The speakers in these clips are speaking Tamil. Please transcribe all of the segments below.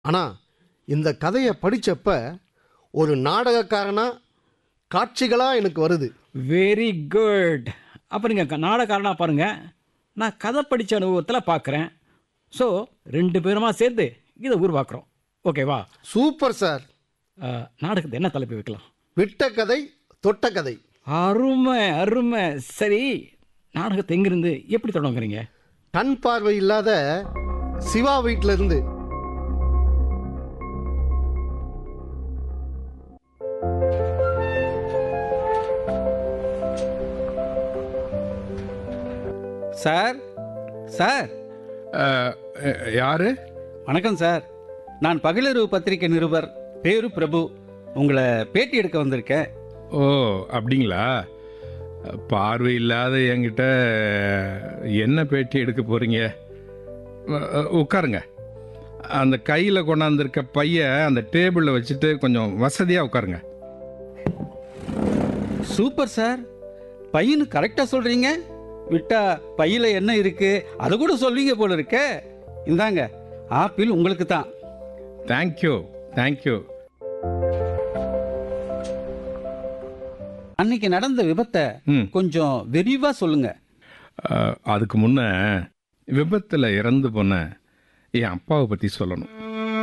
ஆனால் இந்த கதையை படித்தப்ப ஒரு நாடகக்காரனா காட்சிகளாக எனக்கு வருது வெரி குட் அப்போ நீங்கள் நாடகாரனா பாருங்கள் நான் கதை படித்த அனுபவத்தில் பார்க்குறேன் ஸோ ரெண்டு பேருமா சேர்ந்து இதை உருவாக்குறோம் ஓகேவா சூப்பர் சார் அஹ், நாடகத்தை என்ன தலைப்பு வைக்கலாம் விட்ட கதை தொட்ட கதை அருமை அருமை சரி நாடகத்தை எங்கிருந்து எப்படி தொடங்குறீங்க கண் பார்வை இல்லாத சிவா வீட்டில இருந்து சார் சார் அஹ், அஹ், யாரு வணக்கம் சார் நான் பகலிரவு பத்திரிகை நிருபர் பேரு பிரபு உங்களை பேட்டி எடுக்க வந்திருக்கேன் ஓ அப்படிங்களா பார்வை இல்லாத என்கிட்ட என்ன பேட்டி எடுக்க போறீங்க அஹ், அஹ், உட்காருங்க அந்த கையில் கொண்டாந்துருக்க பைய அந்த டேபிளில் வச்சுட்டு கொஞ்சம் வசதியாக உட்காருங்க சூப்பர் சார் பையனு கரெக்டாக சொல்கிறீங்க விட்டா பையில் என்ன இருக்கு அதை கூட சொல்வீங்க போல இருக்கே இந்தாங்க ஆப்பிள் உங்களுக்கு தான் தேங்க்யூ தேங்க்யூ அன்னைக்கு நடந்த விபத்தை ம் கொஞ்சம் விரிவாக சொல்லுங்க அஹ், அதுக்கு முன்ன விபத்தில் இறந்து போன என் அப்பாவை பற்றி சொல்லணும்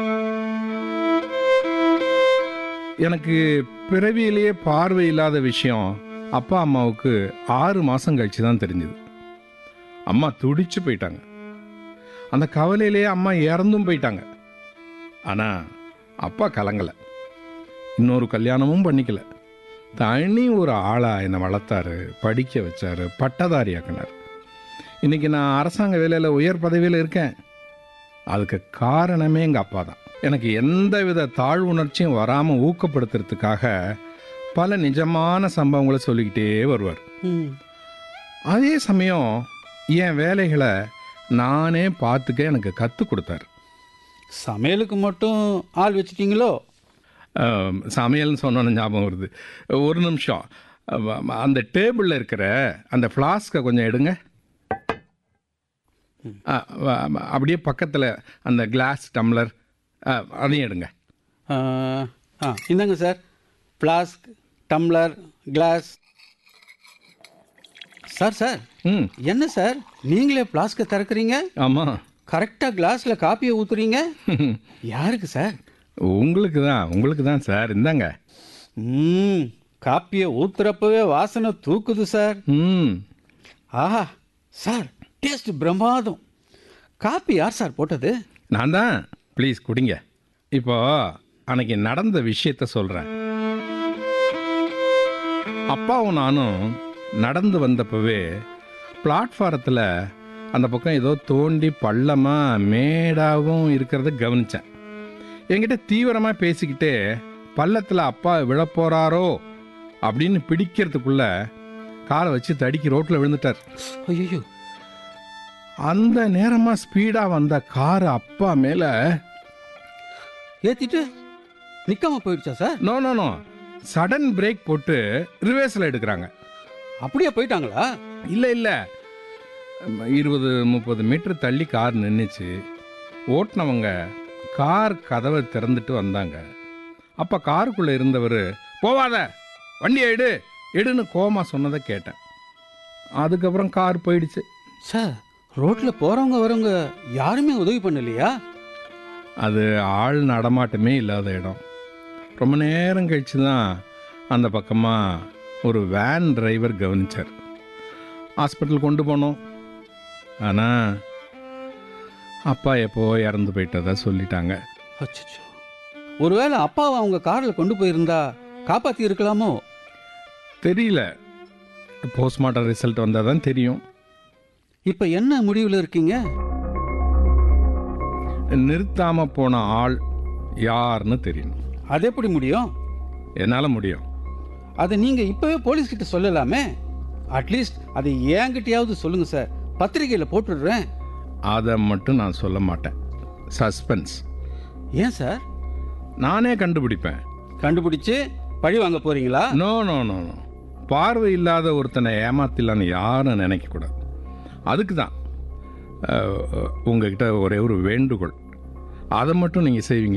எனக்கு பிறவியிலேயே பார்வை இல்லாத விஷயம் அப்பா அம்மாவுக்கு ஆறு மாதம் கழிச்சு தான் தெரிஞ்சுது அம்மா துடிச்சு போயிட்டாங்க அந்த கவலையிலேயே அம்மா இறந்தும் போயிட்டாங்க ஆனால் அப்பா கலங்கலை இன்னொரு கல்யாணமும் பண்ணிக்கல தனி ஒரு ஆளாக என்னை வளர்த்தாரு படிக்க வச்சாரு பட்டதாரி ஆக்கினார் இன்னைக்கு நான் அரசாங்க வேலையில் உயர் பதவியில் இருக்கேன் அதுக்கு காரணமே எங்கள் அப்பா தான் எனக்கு எந்தவித தாழ்வுணர்ச்சியும் வராமல் ஊக்கப்படுத்துறதுக்காக பல நிஜமான சம்பவங்களை சொல்லிக்கிட்டே வருவார் ம் அதே சமயம் என் வேலைகளை நானே பார்த்துக்க எனக்கு கற்றுக் கொடுத்தாரு சமையலுக்கு மட்டும் ஆள் வச்சிட்டீங்களோ ஆம், சமையல்னு சொன்னோன்னு ஞாபகம் வருது ஒரு நிமிஷம் அ- அந்த டேபிளில் இருக்கிற அந்த ஃப்ளாஸ்கை கொஞ்சம் எடுங்க ஆ, வ- வ- அப்படியே பக்கத்தில் அந்த கிளாஸ் டம்ளர் ஆ, அதையும் எடுங்க ஆ ஆ, இந்தாங்க sir flask tumbler glass sir sir ம் என்ன சார் நீங்களே ஃப்ளாஸ்க்கை திறக்கிறீங்க ஆமாம் கரெக்டாக கிளாஸில் காப்பியை ஊற்றுறீங்க யாருக்கு சார் உங்களுக்கு தான் உங்களுக்கு தான் சார் இந்தாங்க ம் காப்பியை ஊத்துறப்பவே வாசனை தூக்குது சார் ம் ஆஹா சார் டேஸ்ட் பிரமாதம் காப்பி யார் சார் போட்டது நான் தான் ப்ளீஸ் குடிங்க இப்போ அன்னைக்கு நடந்த விஷயத்த சொல்கிறேன் அப்பாவும் நானும் நடந்து வந்தப்பவே பிளாட்ஃபாரத்தில் அந்த பக்கம் ஏதோ தோண்டி பள்ளமாக மேடாகவும் இருக்கிறத கவனித்தேன் என்கிட்ட தீவிரமாக பேசிக்கிட்டே பள்ளத்தில் அப்பா விழப்போறாரோ அப்படின்னு பிடிக்கிறதுக்குள்ள காலை வச்சு தடிக்கி ரோட்டில் விழுந்துட்டார் ஐயோ அந்த நேரமாக ஸ்பீடாக வந்த கார் அப்பா மேலே ஏற்றிட்டு நிற்காம போயிடுச்சா sir no no no sudden brake போட்டு ரிவர்ஸில் எடுக்கிறாங்க அப்படியே போயிட்டாங்களா இல்லை இல்லை இருபது முப்பது மீட்டர் தள்ளி கார் நின்றுச்சு ஓட்டுனவங்க கார் கதவை திறந்துட்டு வந்தாங்க அப்போ காருக்குள்ளே இருந்தவர் போவாத வண்டி எடு எடுன்னு கோமா சொன்னதை கேட்டேன் அதுக்கப்புறம் கார் போயிடுச்சு சார் ரோட்டில் போகிறவங்க வரவங்க யாருமே உதவி பண்ணலையா அது ஆள் நடமாட்டமே இல்லாத இடம் ரொம்ப நேரம் கழிச்சு தான் அந்த பக்கமாக ஒரு வேன் டிரைவர் கவனிச்சார் ஹாஸ்பிட்டல் கொண்டு போனோம் ஆனால் அப்பா எப்போ இறந்து போயிட்டதா சொல்லிட்டாங்க அச்சச்சோ ஒருவேளை அப்பாவை அவங்க காரில் கொண்டு போயிருந்தா காப்பாற்றி இருக்கலாமோ தெரியல போஸ்ட்மார்ட்டம் ரிசல்ட் வந்தால் தான் தெரியும் இப்போ என்ன முடிவில் இருக்கீங்க நிறுத்தாமல் போன ஆள் யாருன்னு தெரியணும் அது எப்படி முடியும் என்னால் முடியும் அதை நீங்கள் இப்போவே போலீஸ் கிட்ட சொல்லலாமே அட்லீஸ்ட் அதை என்கிட்டயாவது சொல்லுங்க சார் பத்திரிகையில் போட்டுடுறேன் அதை மட்டும் நான் சொல்ல மாட்டேன் சஸ்பென்ஸ் ஏன் சார் நானே கண்டுபிடிப்பேன் கண்டுபிடிச்சு பழி வாங்க போறீங்களா நோ நோ நோ நோ பார்வை இல்லாத ஒருத்தனை ஏமாத்திடலான்னு யாரும் நினைக்கக்கூடாது அதுக்கு தான் அஹ், உங்ககிட்ட ஒரே ஒரு வேண்டுகோள் அதை மட்டும் நீங்கள் செய்வீங்களா